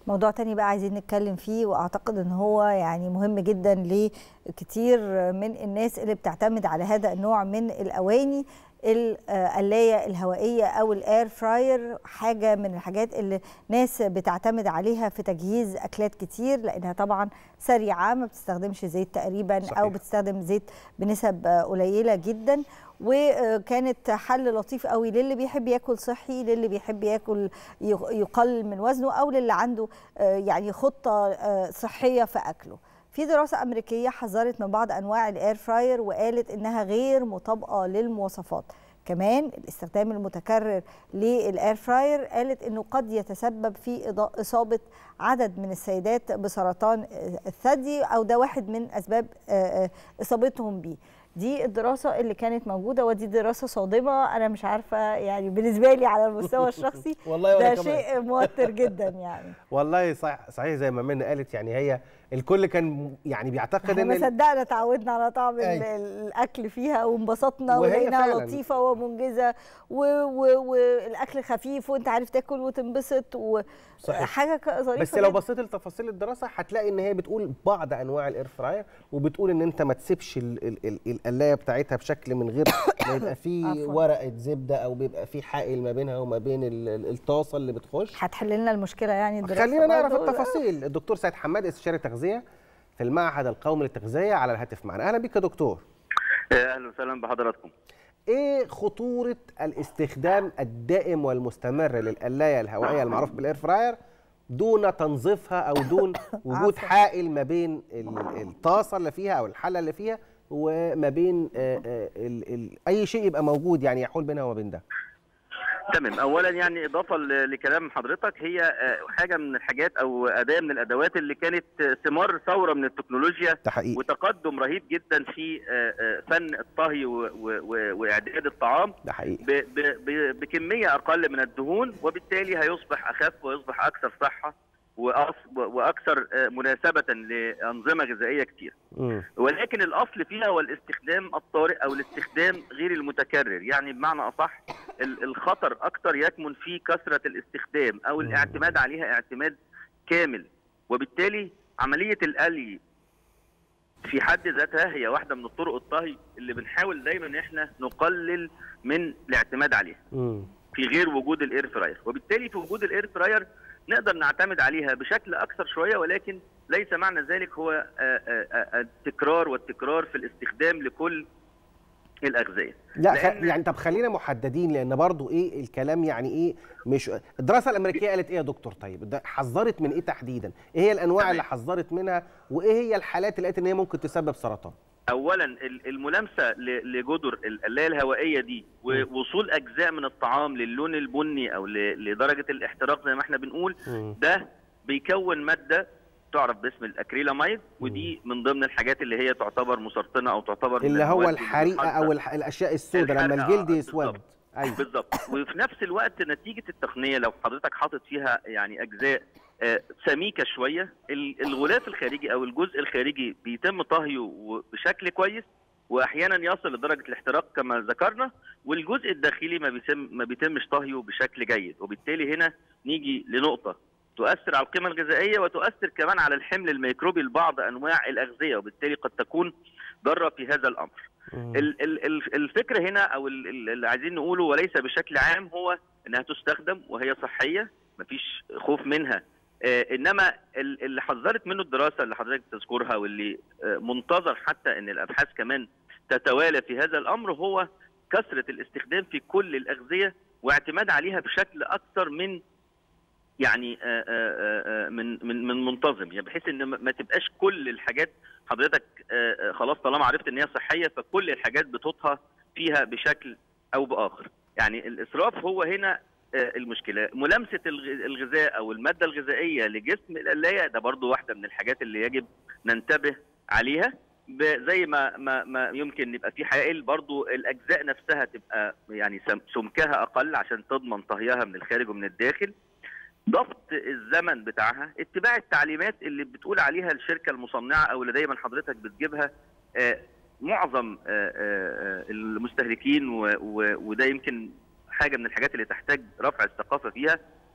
موضوع تاني بقى عايزين نتكلم فيه واعتقد ان هو يعني مهم جدا لكتير من الناس اللي بتعتمد على هذا النوع من الاواني القلايه الهوائيه او الاير فراير حاجه من الحاجات اللي ناس بتعتمد عليها في تجهيز اكلات كتير لانها طبعا سريعه ما بتستخدمش زيت تقريبا صحيح. او بتستخدم زيت بنسب قليله جدا وكانت حل لطيف قوي للي بيحب ياكل صحي للي بيحب ياكل يقلل من وزنه او للي عنده يعني خطه صحيه في اكله في دراسة أمريكية حذرت من بعض أنواع الإير فراير وقالت إنها غير مطابقة للمواصفات كمان الاستخدام المتكرر للإير فراير قالت إنه قد يتسبب في إصابة عدد من السيدات بسرطان الثدي أو ده واحد من أسباب إصابتهم بيه دي الدراسة اللي كانت موجودة ودي دراسة صادمة أنا مش عارفة يعني بالنسبة لي على المستوى الشخصي والله ده شيء موتر جدا يعني والله صحيح, صحيح زي ما منى قالت يعني هي الكل كان يعني بيعتقد ان ما صدقنا اتعودنا على طعم أي. الاكل فيها وانبسطنا ولقيناها لطيفه ومنجزه والاكل و... خفيف وانت عارف تاكل وتنبسط وحاجه ظريفه بس لو بصيت لتفاصيل الدراسه هتلاقي ان هي بتقول بعض انواع الاير فراير وبتقول ان انت ما تسيبش القلايه بتاعتها بشكل من غير ما يبقى فيه ورقه زبده او بيبقى فيه حائل ما بينها وما بين الطاسه اللي بتخش هتحل لنا المشكله يعني الدراسه خلينا نعرف التفاصيل الدكتور سيد حماد استشاري تغذيه في المعهد القومي للتغذيه على الهاتف معنا اهلا بك يا دكتور اهلا وسهلا بحضراتكم ايه خطوره الاستخدام الدائم والمستمر للقلايه الهوائيه المعروف بالاير فراير دون تنظيفها او دون وجود حائل ما بين الطاسه اللي فيها او الحله اللي فيها وما بين ال ال اي شيء يبقى موجود يعني يحول بينها وما بين ده تمام اولا يعني اضافه لكلام حضرتك هي حاجه من الحاجات او اداه من الادوات اللي كانت ثمار ثوره من التكنولوجيا تحقيق. وتقدم رهيب جدا في فن الطهي واعداد الطعام ده حقيقي. بكميه اقل من الدهون وبالتالي هيصبح اخف ويصبح اكثر صحه واكثر مناسبه لانظمه غذائيه كتير ولكن الاصل فيها هو الاستخدام الطارئ او الاستخدام غير المتكرر يعني بمعنى اصح الخطر اكثر يكمن في كثره الاستخدام او الاعتماد عليها اعتماد كامل وبالتالي عمليه القلي في حد ذاتها هي واحده من الطرق الطهي اللي بنحاول دايما ان احنا نقلل من الاعتماد عليها في غير وجود الاير فراير وبالتالي في وجود الاير فراير نقدر نعتمد عليها بشكل اكثر شويه ولكن ليس معنى ذلك هو التكرار والتكرار في الاستخدام لكل الاغذيه لا خ... يعني طب خلينا محددين لان برضو ايه الكلام يعني ايه مش الدراسه الامريكيه قالت ايه يا دكتور طيب ده حذرت من ايه تحديدا ايه هي الانواع اللي حذرت منها وايه هي الحالات اللي قالت ان هي ممكن تسبب سرطان اولا الملامسه لجدر القلايه الهوائيه دي ووصول اجزاء من الطعام للون البني او لدرجه الاحتراق زي ما احنا بنقول ده بيكون ماده تعرف باسم الاكريلاميد ودي من ضمن الحاجات اللي هي تعتبر مسرطنه او تعتبر اللي هو الحريقه او الاشياء السوداء لما الجلد يسود ايوه بالظبط وفي نفس الوقت نتيجه التقنيه لو حضرتك حاطط فيها يعني اجزاء سميكه شويه الغلاف الخارجي او الجزء الخارجي بيتم طهيه بشكل كويس واحيانا يصل لدرجه الاحتراق كما ذكرنا والجزء الداخلي ما بيتم ما بيتمش طهيه بشكل جيد وبالتالي هنا نيجي لنقطه تؤثر على القيمه الغذائيه وتؤثر كمان على الحمل الميكروبي لبعض انواع الاغذيه وبالتالي قد تكون ضاره في هذا الامر. ال ال الفكره هنا او اللي عايزين نقوله وليس بشكل عام هو انها تستخدم وهي صحيه مفيش خوف منها آه انما اللي حذرت منه الدراسه اللي حضرتك تذكرها واللي آه منتظر حتى ان الابحاث كمان تتوالى في هذا الامر هو كثره الاستخدام في كل الاغذيه واعتماد عليها بشكل اكثر من يعني آآ آآ من من من منتظم يعني بحيث ان ما تبقاش كل الحاجات حضرتك خلاص طالما عرفت ان هي صحيه فكل الحاجات بتطهى فيها بشكل او باخر يعني الاسراف هو هنا المشكله ملامسه الغذاء او الماده الغذائيه لجسم القلايه ده برضو واحده من الحاجات اللي يجب ننتبه عليها زي ما ما ما يمكن يبقى في حائل برضو الاجزاء نفسها تبقى يعني سمكها اقل عشان تضمن طهيها من الخارج ومن الداخل ضبط الزمن بتاعها اتباع التعليمات اللي بتقول عليها الشركه المصنعه او اللي دايما حضرتك بتجيبها آه معظم آه آه المستهلكين وده يمكن حاجه من الحاجات اللي تحتاج رفع الثقافه فيها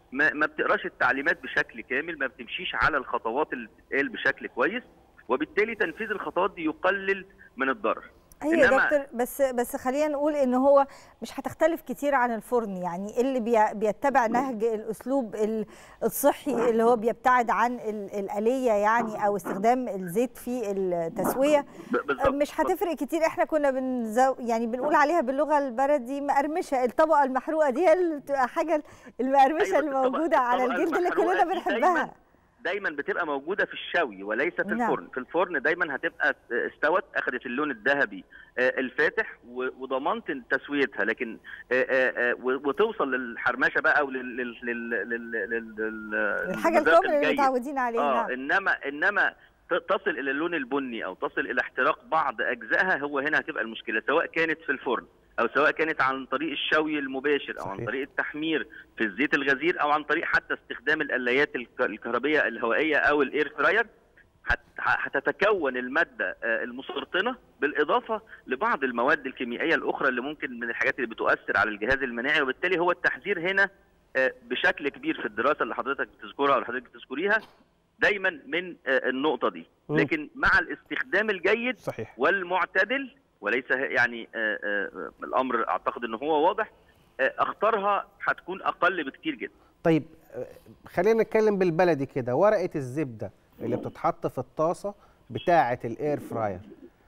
ما, ما بتقراش التعليمات بشكل كامل ما بتمشيش على الخطوات اللي بتتقال بشكل كويس وبالتالي تنفيذ الخطوات دي يقلل من الضرر ايوه يا إنما- دكتور بس بس خلينا نقول ان هو مش هتختلف كتير عن الفرن يعني اللي بي- بيتبع نهج الاسلوب ال- الصحي اللي هو بيبتعد عن ال- الاليه يعني او استخدام الزيت في التسويه ب- بالظبط مش هتفرق كتير احنا كنا بنزو يعني بنقول عليها باللغه البلدي مقرمشه الطبقه المحروقه دي هي اللي بتبقى حاجه المقرمشه أيوة، اللي الطبقة- موجوده على الطبقة الجلد اللي المحروقة كلنا دي بنحبها دايما بتبقى موجوده في الشوي وليس في نعم. الفرن في الفرن دايما هتبقى استوت اخذت اللون الذهبي آه، الفاتح و- وضمنت تسويتها لكن آه، آه، آه، و- وتوصل للحرمشه بقى او لل لل لل لل لل- لل- الحاجه للمذاق الكامله اللي الجيد. متعودين عليها اه نعم. انما انما ت- تصل الى اللون البني او تصل الى احتراق بعض اجزائها هو هنا هتبقى المشكله سواء كانت في الفرن او سواء كانت عن طريق الشوي المباشر او عن صحيح. طريق التحمير في الزيت الغزير او عن طريق حتى استخدام الاليات الك- الكهربيه الهوائيه او الاير فراير هت- هتتكون الماده آه، المسرطنه بالاضافه لبعض المواد الكيميائيه الاخرى اللي ممكن من الحاجات اللي بتؤثر على الجهاز المناعي وبالتالي هو التحذير هنا آه، بشكل كبير في الدراسه اللي حضرتك بتذكرها او اللي حضرتك بتذكريها دايما من آه، النقطه دي مم. لكن مع الاستخدام الجيد صحيح والمعتدل وليس ه- يعني آه، آه، الامر اعتقد ان هو واضح آه، اخطارها هتكون اقل بكتير جدا طيب آه، خلينا نتكلم بالبلدي كده ورقه الزبده اللي بتتحط في الطاسه بتاعه الاير فراير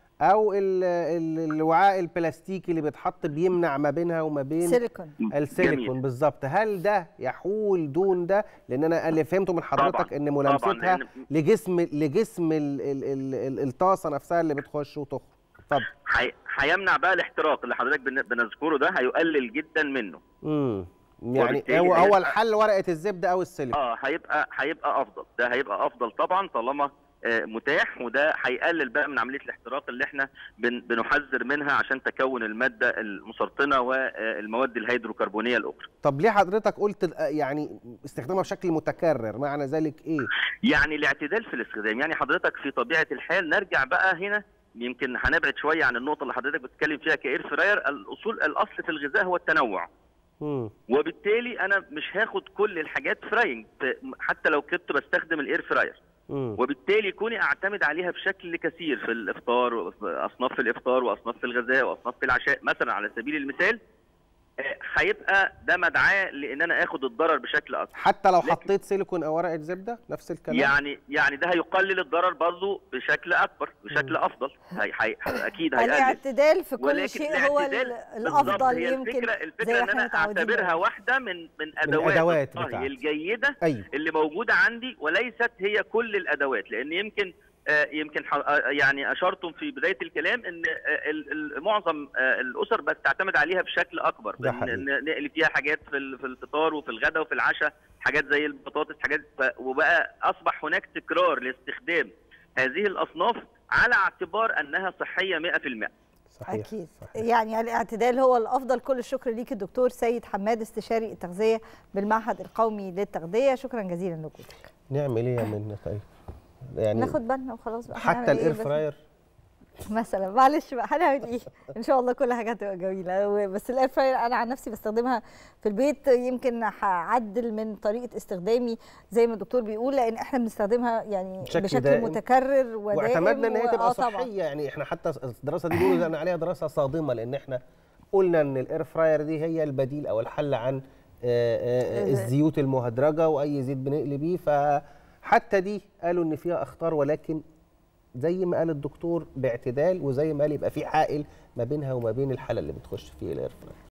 او ال- ال- الوعاء البلاستيكي اللي بيتحط بيمنع ما بينها وما بين سيليكون السيليكون جميل. بالظبط هل ده يحول دون ده لان انا اللي فهمته من حضرتك طبعاً، ان ملامستها لأن- لجسم لجسم ال ال ال ال الطاسه نفسها اللي بتخش وتخرج اتفضل هي- هيمنع بقى الاحتراق اللي حضرتك بن- بنذكره ده هيقلل جدا منه امم يعني وبالتالي هو هو هيبقى- الحل ورقه الزبده او السيليكون اه هيبقى هيبقى افضل ده هيبقى افضل طبعا طالما آه، متاح وده هيقلل بقى من عمليه الاحتراق اللي احنا بن- بنحذر منها عشان تكون الماده المسرطنه والمواد الهيدروكربونيه الاخرى طب ليه حضرتك قلت ال- يعني استخدامها بشكل متكرر معنى ذلك ايه يعني الاعتدال في الاستخدام يعني حضرتك في طبيعه الحال نرجع بقى هنا يمكن هنبعد شويه عن النقطه اللي حضرتك بتتكلم فيها كاير فراير الاصول الاصل في الغذاء هو التنوع امم وبالتالي انا مش هاخد كل الحاجات فراينج حتى لو كنت بستخدم الاير فراير امم وبالتالي كوني اعتمد عليها بشكل كثير في الافطار وفي اصناف في الافطار واصناف في الغذاء واصناف في العشاء مثلا على سبيل المثال آه، هيبقى ده مدعاه لان انا اخد الضرر بشكل اكبر حتى لو لكن- حطيت سيليكون او ورقه زبده نفس الكلام يعني يعني ده هيقلل الضرر برضه بشكل اكبر بشكل افضل هي هي اكيد هيقلل الاعتدال في كل ولكن شيء هو ال- الاعتدال بالظبط الافضل هي يمكن الفكره زي الفكره ما ان احنا انا متعودين اعتبرها نقول. واحده من من ادوات الأدوات الطهي بتاعتي. الجيده ايوه اللي موجوده عندي وليست هي كل الادوات لان يمكن آه، يمكن ح- آه، يعني اشرتم في بدايه الكلام ان آه، ال- ال- معظم آه، الاسر بقت تعتمد عليها بشكل اكبر ده بن- حقيقي. ن- نقلي فيها حاجات في ال- في الفطار وفي الغداء وفي العشاء حاجات زي البطاطس حاجات ف- وبقى اصبح هناك تكرار لاستخدام هذه الاصناف على اعتبار انها صحيه 100% صحيح اكيد صحيح. يعني الاعتدال هو الافضل كل الشكر ليك الدكتور سيد حماد استشاري التغذيه بالمعهد القومي للتغذيه شكرا جزيلا لوجودك نعمل ايه يا منى طيب يعني ناخد بالنا وخلاص بقى هنعمل حتى إيه الاير بس؟ فراير مثلا معلش بقى هنعمل ايه ان شاء الله كل حاجه هتبقى جميله و- بس الاير فراير انا عن نفسي بستخدمها في البيت يمكن هعدل من طريقه استخدامي زي ما الدكتور بيقول لان احنا بنستخدمها يعني بشكل بشكل, دائم. متكرر ودائم واعتمدنا ان هي و- تبقى آه طبعاً. صحيه يعني احنا حتى الدراسه دي بيقولوا ان عليها دراسه صادمه لان احنا قلنا ان الاير فراير دي هي البديل او الحل عن آه، آه، آه، الزيوت المهدرجه واي زيت بنقلي بيه فحتى دي قالوا ان فيها اخطار ولكن زي ما قال الدكتور باعتدال وزي ما قال يبقى في حائل ما بينها وما بين الحاله اللي بتخش فيه الاير فراير